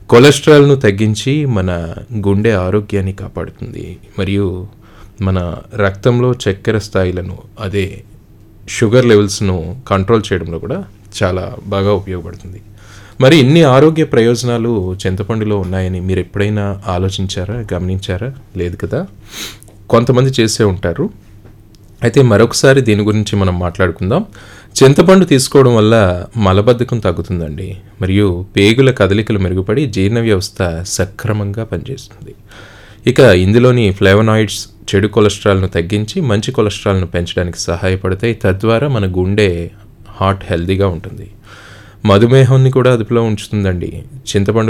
కొలెస్ట్రాల్ను తగ్గించి మన గుండె ఆరోగ్యాన్ని కాపాడుతుంది మరియు మన రక్తంలో చక్కెర స్థాయిలను అదే షుగర్ లెవెల్స్ను కంట్రోల్ చేయడంలో కూడా చాలా బాగా ఉపయోగపడుతుంది మరి ఇన్ని ఆరోగ్య ప్రయోజనాలు చింతపండులో ఉన్నాయని మీరు ఎప్పుడైనా ఆలోచించారా గమనించారా లేదు కదా కొంతమంది చేసే ఉంటారు అయితే మరొకసారి దీని గురించి మనం మాట్లాడుకుందాం చింతపండు తీసుకోవడం వల్ల మలబద్ధకం తగ్గుతుందండి మరియు పేగుల కదలికలు మెరుగుపడి జీర్ణ వ్యవస్థ సక్రమంగా పనిచేస్తుంది ఇక ఇందులోని ఫ్లేవనాయిడ్స్ చెడు కొలెస్ట్రాల్ను తగ్గించి మంచి కొలెస్ట్రాల్ను పెంచడానికి సహాయపడతాయి తద్వారా మన గుండె హార్ట్ హెల్తీగా ఉంటుంది మధుమేహాన్ని కూడా అదుపులో ఉంచుతుందండి చింతపండు